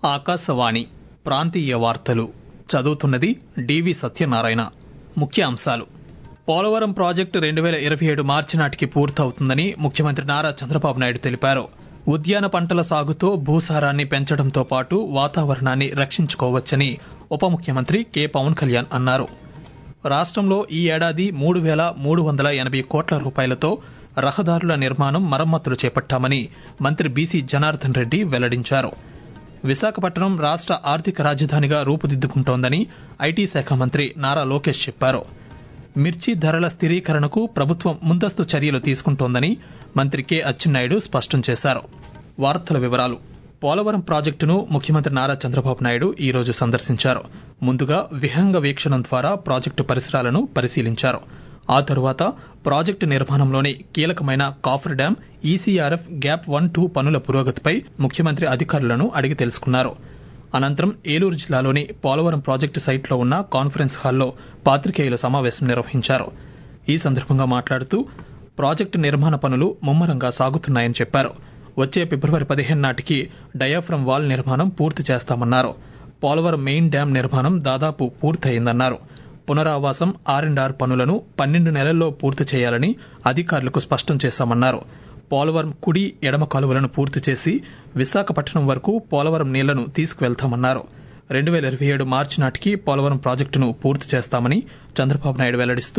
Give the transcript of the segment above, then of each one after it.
ఆకాశవాణి ప్రాంతీయ వార్తలు చదువుతున్నది డివి సత్యనారాయణ ముఖ్య అంశాలు పోలవరం ప్రాజెక్టు రెండు వేల ఇరవై ఏడు మార్చి నాటికి పూర్తవుతుందని ముఖ్యమంత్రి నారా చంద్రబాబు నాయుడు తెలిపారు ఉద్యాన పంటల సాగుతో భూసారాన్ని పెంచడంతో పాటు వాతావరణాన్ని రక్షించుకోవచ్చని ఉప ముఖ్యమంత్రి కె పవన్ కళ్యాణ్ అన్నారు రాష్ట్రంలో ఈ ఏడాది మూడు వేల మూడు వందల ఎనభై కోట్ల రూపాయలతో రహదారుల నిర్మాణం మరమ్మతులు చేపట్టామని మంత్రి బీసీ జనార్దన్ రెడ్డి వెల్లడించారు విశాఖపట్నం రాష్ట్ర ఆర్థిక రాజధానిగా రూపుదిద్దుకుంటోందని ఐటీ శాఖ మంత్రి నారా లోకేష్ చెప్పారు మిర్చి ధరల స్థిరీకరణకు ప్రభుత్వం ముందస్తు చర్యలు తీసుకుంటోందని మంత్రి కె అచ్చెన్నాయుడు స్పష్టం చేశారు వార్తల వివరాలు పోలవరం ప్రాజెక్టును ముఖ్యమంత్రి నారా చంద్రబాబు నాయుడు ఈ రోజు సందర్శించారు ముందుగా విహంగ వీక్షణం ద్వారా ప్రాజెక్టు పరిసరాలను పరిశీలించారు ఆ తరువాత ప్రాజెక్టు నిర్మాణంలోని కీలకమైన coffer dam ECRF gap one two పనుల పురోగతిపై ముఖ్యమంత్రి అధికారులను అడిగి తెలుసుకున్నారు అనంతరం ఏలూరు జిల్లాలోని పోలవరం ప్రాజెక్టు సైట్లో ఉన్న కాన్ఫరెన్స్ హాల్లో పాత్రికేయుల సమావేశం నిర్వహించారు ఈ సందర్భంగా మాట్లాడుతూ ప్రాజెక్టు నిర్మాణ పనులు ముమ్మరంగా సాగుతున్నాయని చెప్పారు వచ్చే ఫిబ్రవరి పదిహేను నాటికి డయాఫ్రమ్ వాల్ నిర్మాణం పూర్తి చేస్తామన్నారు పోలవరం మెయిన్ డ్యాం నిర్మాణం దాదాపు పూర్తయిందన్నారు పునరావాసం ఆర్ అండ్ ఆర్ పనులను పన్నెండు నెలల్లో పూర్తి చేయాలని అధికారులకు స్పష్టం చేశామన్నారు పోలవరం కుడి ఎడమ కాలువలను పూర్తి చేసి విశాఖపట్నం వరకు పోలవరం నీళ్లను తీసుకువెళ్తామన్నారు రెండు వేల ఇరవై ఏడు మార్చి నాటికి పోలవరం ప్రాజెక్టును పూర్తి చేస్తామని చంద్రబాబు నాయుడు వెల్లడిస్తూ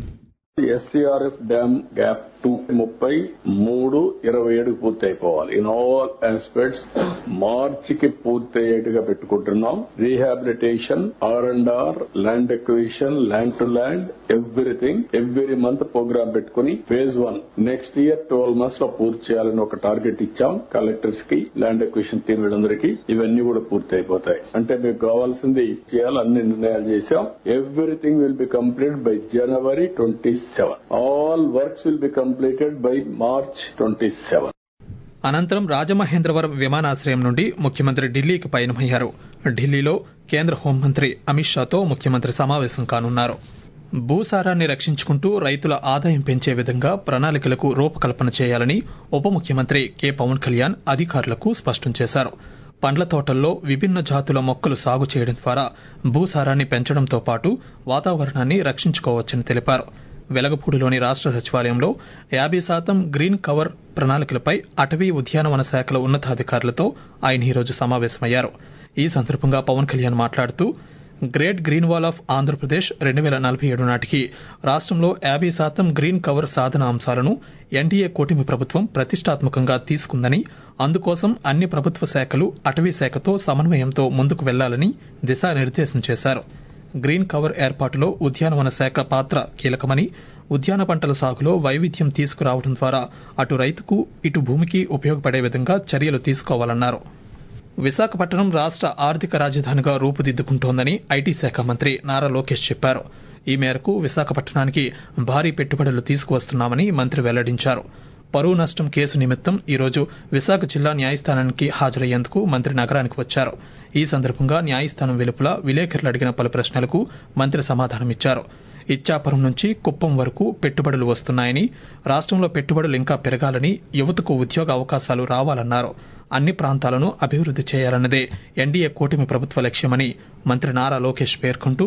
ఎస్సీఆర్ఎఫ్ డ్యామ్ గ్యాప్ టూ ముప్పై మూడు ఇరవై ఏడు పూర్తి అయిపోవాలి ఇన్ ఆల్ ఆస్పెక్ట్స్ మార్చికి పూర్తి అయ్యేట్టుగా పెట్టుకుంటున్నాం rehabilitation R and R land acquisition land to land everything every month programme పెట్టుకుని phase one next year twelve months లో పూర్తి చేయాలని ఒక టార్గెట్ ఇచ్చాం కలెక్టర్స్ కి ల్యాండ్ ఎక్విషన్ టీం వీళ్ళందరికీ ఇవన్నీ కూడా పూర్తి అయిపోతాయి అంటే మీకు కావాల్సింది చేయాలి అన్ని నిర్ణయాలు చేశాం everything will be complete by January twenty seven all works will be completed by March twenty seven అనంతరం రాజమహేంద్రవరం విమానాశ్రయం నుండి ముఖ్యమంత్రి ఢిల్లీకి పయనమయ్యారు ఢిల్లీలో కేంద్ర హోంమంత్రి అమిత్ షాతో ముఖ్యమంత్రి సమావేశం కానున్నారు భూసారాన్ని రక్షించుకుంటూ రైతుల ఆదాయం పెంచే విధంగా ప్రణాళికలకు రూపకల్పన చేయాలని ఉప ముఖ్యమంత్రి కె పవన్ కళ్యాణ్ అధికారులకు స్పష్టం చేశారు పండ్ల తోటల్లో విభిన్న జాతుల మొక్కలు సాగు చేయడం ద్వారా భూసారాన్ని పెంచడంతో పాటు వాతావరణాన్ని రక్షించుకోవచ్చని తెలిపారు వెలగపూడిలోని రాష్ట్ర సచివాలయంలో యాభై శాతం గ్రీన్ కవర్ ప్రణాళికలపై అటవీ ఉద్యానవన శాఖల ఉన్నతాధికారులతో ఆయన ఈరోజు సమావేశమయ్యారు ఈ సందర్భంగా పవన్ కళ్యాణ్ మాట్లాడుతూ great green wall of Andhra Pradesh రెండు వేల నలభై ఏడు నాటికి రాష్ట్రంలో యాభై శాతం గ్రీన్ కవర్ సాధన అంశాలను ఎన్డీఏ కూటమి ప్రభుత్వం ప్రతిష్టాత్మకంగా తీసుకుందని అందుకోసం అన్ని ప్రభుత్వ శాఖలు అటవీ శాఖతో సమన్వయంతో ముందుకు వెళ్లాలని దిశానిర్దేశం చేశారు గ్రీన్ కవర్ ఏర్పాటులో ఉద్యానవన శాఖ పాత్ర కీలకమని ఉద్యాన పంటల సాగులో వైవిధ్యం తీసుకురావడం ద్వారా అటు రైతుకు ఇటు భూమికి ఉపయోగపడే విధంగా చర్యలు తీసుకోవాలన్నారు విశాఖపట్నం రాష్ట్ర ఆర్థిక రాజధానిగా రూపుదిద్దుకుంటోందని ఐటీ శాఖ మంత్రి నారా లోకేష్ చెప్పారు ఈ మేరకు విశాఖపట్నానికి భారీ పెట్టుబడులు తీసుకువస్తున్నామని మంత్రి వెల్లడించారు పరువు నష్టం కేసు నిమిత్తం ఈరోజు విశాఖ జిల్లా న్యాయస్థానానికి హాజరయ్యేందుకు మంత్రి నగరానికి వచ్చారు ఈ సందర్భంగా న్యాయస్థానం వెలుపల విలేకరులు అడిగిన పలు ప్రశ్నలకు మంత్రి సమాధానమిచ్చారు ఇచ్చాపురం నుంచి కుప్పం వరకు పెట్టుబడులు వస్తున్నాయని రాష్ట్రంలో పెట్టుబడులు ఇంకా పెరగాలని యువతకు ఉద్యోగ అవకాశాలు రావాలన్నారు అన్ని ప్రాంతాలను అభివృద్ధి చేయాలన్నదే ఎన్డీఏ కూటమి ప్రభుత్వ లక్ష్యమని మంత్రి నారా లోకేష్ పేర్కొంటూ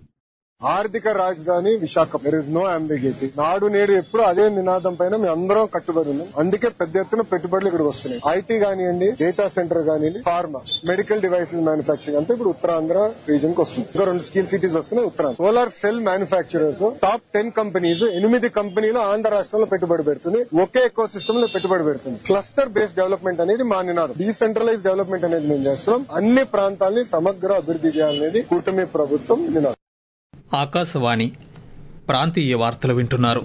ఆర్థిక రాజధాని Visakha there is no ambiguity నాడు నేడు ఎప్పుడు అదే నినాదం పైన మేము అందరం కట్టుబడి ఉన్నాం అందుకే పెద్ద ఎత్తున పెట్టుబడులు ఇక్కడికి వస్తున్నాయి ఐటీ కానివ్వండి డేటా సెంటర్ కానివ్వండి ఫార్మా మెడికల్ డివైసెస్ మ్యానుఫాక్చరింగ్ అంతా ఇప్పుడు ఉత్తరాంధ్ర రీజన్ కి వస్తుంది ఇంకా రెండు స్కిల్ సిటీస్ వస్తున్నాయి Uttarandhra solar cell manufacturers top ten companies ఎనిమిది కంపెనీలు ఆంధ్ర రాష్ట్రంలో పెట్టుబడి పెడుతుంది ఒకే ఎకో సిస్టమ్ లో పెట్టుబడి పెడుతుంది క్లస్టర్ బేస్డ్ డెవలప్మెంట్ అనేది మా నినాదం డీసెంట్రలైజ్ డెవలప్మెంట్ అనేది మేము చేస్తున్నాం అన్ని ప్రాంతాల్ని సమగ్ర అభివృద్ధి చేయాలనేది కూటమి ప్రభుత్వం నినాదం ఆకాశవాణి ప్రాంతీయ వార్తలు వింటున్నారు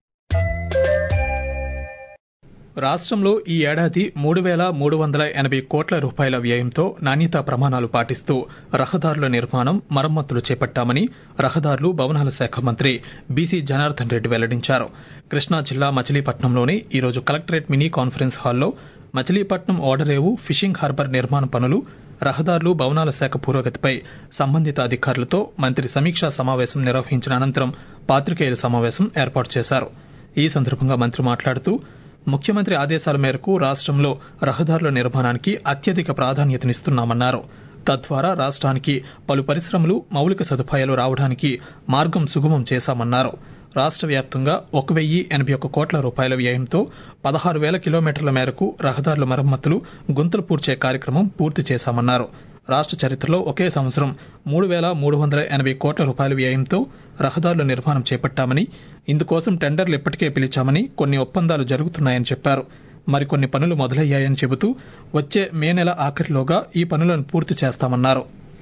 రాష్ట్రంలో ఈ ఏడాది మూడు వేల మూడు వందల ఎనభై కోట్ల రూపాయల వ్యయంతో నాణ్యతా ప్రమాణాలు పాటిస్తూ రహదారుల నిర్మాణం మరమ్మతులు చేపట్టామని రహదారులు భవనాల శాఖ మంత్రి బీసీ జనార్దన్ రెడ్డి వెల్లడించారు కృష్ణా జిల్లా మచిలీపట్నంలోని ఈరోజు కలెక్టరేట్ మినీ కాన్ఫరెన్స్ హాల్లో మచిలీపట్నం ఓడరేవు ఫిషింగ్ హార్బర్ నిర్మాణ పనులు రహదారులు భవనాల శాఖ పురోగతిపై సంబంధిత అధికారులతో మంత్రి సమీక్షా సమావేశం నిర్వహించిన అనంతరం పాత్రికేయుల సమావేశం ఏర్పాటు చేశారు ఈ సందర్భంగా మంత్రి మాట్లాడుతూ ముఖ్యమంత్రి ఆదేశాల మేరకు రాష్ట్రంలో రహదారుల నిర్మాణానికి అత్యధిక ప్రాధాన్యతనిస్తున్నామన్నారు తద్వారా రాష్ట్రానికి పలు పరిశ్రమలు మౌలిక సదుపాయాలు రావడానికి మార్గం సుగమం చేశామన్నారు రాష్ట్ర వ్యాప్తంగా ఒక వెయ్యి ఎనభై ఒక్క కోట్ల రూపాయల వ్యయంతో పదహారు వేల కిలోమీటర్ల మేరకు రహదారుల మరమ్మతులు గుంతలు పూడ్చే కార్యక్రమం పూర్తి చేశామన్నారు రాష్ట్ర చరిత్రలో ఒకే సంవత్సరం మూడు వేల మూడు వందల ఎనభై కోట్ల రూపాయల వ్యయంతో రహదారుల నిర్మాణం చేపట్టామని ఇందుకోసం టెండర్లు ఇప్పటికే పిలిచామని కొన్ని ఒప్పందాలు జరుగుతున్నాయని చెప్పారు మరికొన్ని పనులు మొదలయ్యాయని చెబుతూ వచ్చే మే నెల ఆఖరిలోగా ఈ పనులను పూర్తి చేస్తామన్నారు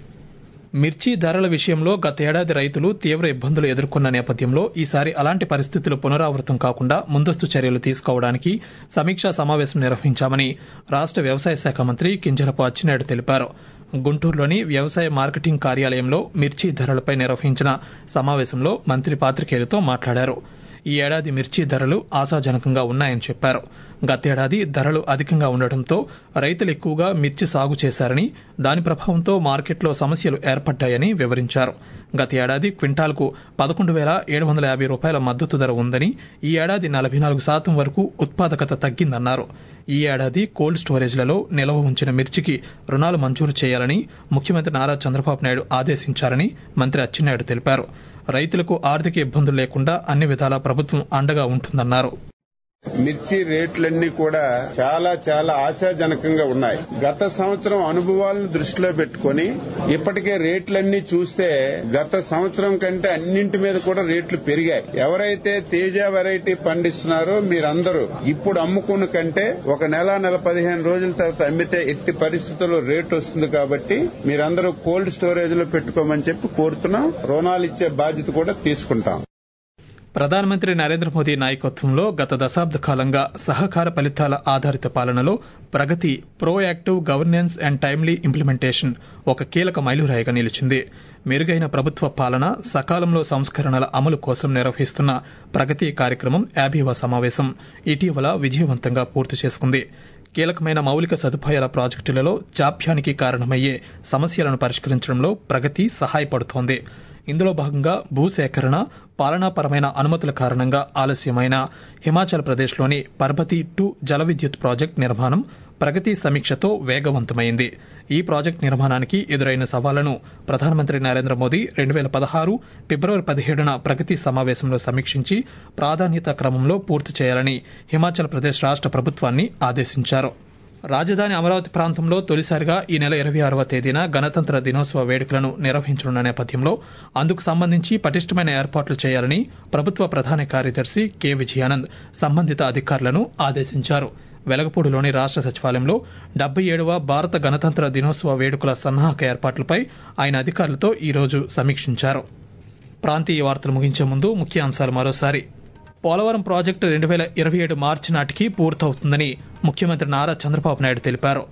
మిర్చి ధరల విషయంలో గత ఏడాది రైతులు తీవ్ర ఇబ్బందులు ఎదుర్కొన్న నేపథ్యంలో ఈసారి అలాంటి పరిస్థితులు పునరావృతం కాకుండా ముందస్తు చర్యలు తీసుకోవడానికి సమీక్షా సమావేశం నిర్వహించామని రాష్ట్ర వ్యవసాయ శాఖ మంత్రి కింజరపు అచ్చినాయుడు తెలిపారు గుంటూరులోని వ్యవసాయ మార్కెటింగ్ కార్యాలయంలో మిర్చి ధరలపై నిర్వహించిన సమావేశంలో మంత్రి పాత్రికేయులతో మాట్లాడారు ఈ ఏడాది మిర్చి ధరలు ఆశాజనకంగా ఉన్నాయని చెప్పారు గతేడాది ధరలు అధికంగా ఉండటంతో రైతులు ఎక్కువగా మిర్చి సాగు చేశారని దాని ప్రభావంతో మార్కెట్లో సమస్యలు ఏర్పడ్డాయని వివరించారు గత ఏడాది క్వింటాల్కు పదకొండు వేల ఏడు వందల యాభై రూపాయల మద్దతు ధర ఉందని ఈ ఏడాది నలభై నాలుగు శాతం వరకు ఉత్పాదకత తగ్గిందన్నారు ఈ ఏడాది కోల్డ్ స్టోరేజ్లలో నిల్వ ఉంచిన మిర్చికి రుణాలు మంజూరు చేయాలని ముఖ్యమంత్రి నారా చంద్రబాబు నాయుడు ఆదేశించారని మంత్రి అచ్చెన్నాయుడు తెలిపారు రైతులకు ఆర్థిక ఇబ్బందులు లేకుండా అన్ని విధాలా ప్రభుత్వం అండగా ఉంటుందన్నారు మిర్చి రేట్లన్నీ కూడా చాలా చాలా ఆశాజనకంగా ఉన్నాయి గత సంవత్సరం అనుభవాలను దృష్టిలో పెట్టుకుని ఇప్పటికే రేట్లన్నీ చూస్తే గత సంవత్సరం కంటే అన్నింటి మీద కూడా రేట్లు పెరిగాయి ఎవరైతే తేజ వెరైటీ పండిస్తున్నారో మీరందరూ ఇప్పుడు అమ్ముకున్న కంటే ఒక నెల నెల పదిహేను రోజుల తర్వాత అమ్మితే ఎట్టి పరిస్థితుల్లో రేట్ వస్తుంది కాబట్టి మీరందరూ కోల్డ్ స్టోరేజ్ లో పెట్టుకోమని చెప్పి కోరుతున్నాం రుణాలు ఇచ్చే బాధ్యత కూడా తీసుకుంటాం ప్రధానమంత్రి నరేంద్ర మోదీ నాయకత్వంలో గత దశాబ్ద కాలంగా సహకార ఫలితాల ఆధారిత పాలనలో Pragati proactive governance and timely implementation ఒక కీలక మైలురాయిగా నిలిచింది మెరుగైన ప్రభుత్వ పాలన సకాలంలో సంస్కరణల అమలు కోసం నిర్వహిస్తున్న ప్రగతి కార్యక్రమం యాభైవ సమావేశం ఇటీవల విజయవంతంగా పూర్తి చేసుకుంది కీలకమైన మౌలిక సదుపాయాల ప్రాజెక్టులలో జాప్యానికి కారణమయ్యే సమస్యలను పరిష్కరించడంలో ప్రగతి సహాయపడుతోంది ఇందులో భాగంగా భూసేకరణ పాలనాపరమైన అనుమతుల కారణంగా ఆలస్యమైన హిమాచల్ ప్రదేశ్లోని పర్బతి టూ జల విద్యుత్ ప్రాజెక్టు నిర్మాణం ప్రగతి సమీక్షతో వేగవంతమైంది ఈ ప్రాజెక్టు నిర్మాణానికి ఎదురైన సవాళ్లను ప్రధానమంత్రి నరేంద్ర మోదీ రెండు వేల పదహారు ఫిబ్రవరి పదిహేడున ప్రగతి సమావేశంలో సమీక్షించి ప్రాధాన్యత క్రమంలో పూర్తి చేయాలని హిమాచల్ ప్రదేశ్ రాష్ట్ర ప్రభుత్వాన్ని ఆదేశించారు రాజధాని అమరావతి ప్రాంతంలో తొలిసారిగా ఈ నెల ఇరవై ఆరవ తేదీన గణతంత్ర దినోత్సవ వేడుకలను నిర్వహించనున్న నేపథ్యంలో అందుకు సంబంధించి పటిష్టమైన ఏర్పాట్లు చేయాలని ప్రభుత్వ ప్రధాన కార్యదర్శి కె విజయానంద్ సంబంధిత అధికారులను ఆదేశించారు వెలగపూడిలోని రాష్ట్ర సచివాలయంలో డెబ్బై ఏడవ భారత గణతంత్ర దినోత్సవ వేడుకల సన్నాహక ఏర్పాట్లపై ఆయన అధికారులతో ఈరోజు సమీక్షించారు ప్రాంతీయ వార్తలు ముగించే ముందు ముఖ్య అంశాలు మరోసారి పోలవరం ప్రాజెక్టు రెండు వేల ఇరవై ఏడు మార్చి నాటికి పూర్తవుతుందని ముఖ్యమంత్రి నారా చంద్రబాబు నాయుడు తెలిపారు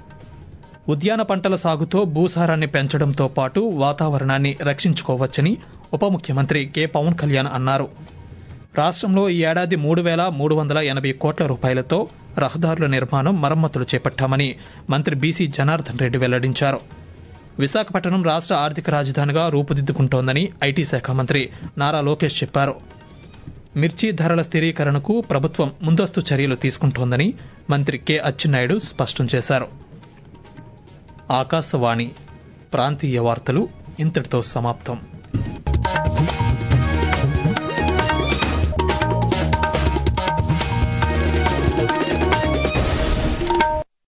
ఉద్యాన పంటల సాగుతో భూసారాన్ని పెంచడంతో పాటు వాతావరణాన్ని రక్షించుకోవచ్చని ఉప ముఖ్యమంత్రి కె పవన్ కళ్యాణ్ అన్నారు రాష్ట్రంలో ఈ ఏడాది మూడు వేల మూడు వందల ఎనభై కోట్ల రూపాయలతో రహదారుల నిర్మాణం మరమ్మతులు చేపట్టామని మంత్రి బీసీ జనార్దన్ రెడ్డి వెల్లడించారు విశాఖపట్నం రాష్ట్ర ఆర్థిక రాజధానిగా రూపుదిద్దుకుంటోందని ఐటీ శాఖ మంత్రి నారా లోకేష్ చెప్పారు మిర్చి ధరల స్థిరీకరణకు ప్రభుత్వం ముందస్తు చర్యలు తీసుకుంటోందని మంత్రి కె అచ్చెన్నాయుడు స్పష్టం చేశారు ఆకాశవాణి ప్రాంతీయ వార్తలు ఇంతటితో సమాప్తం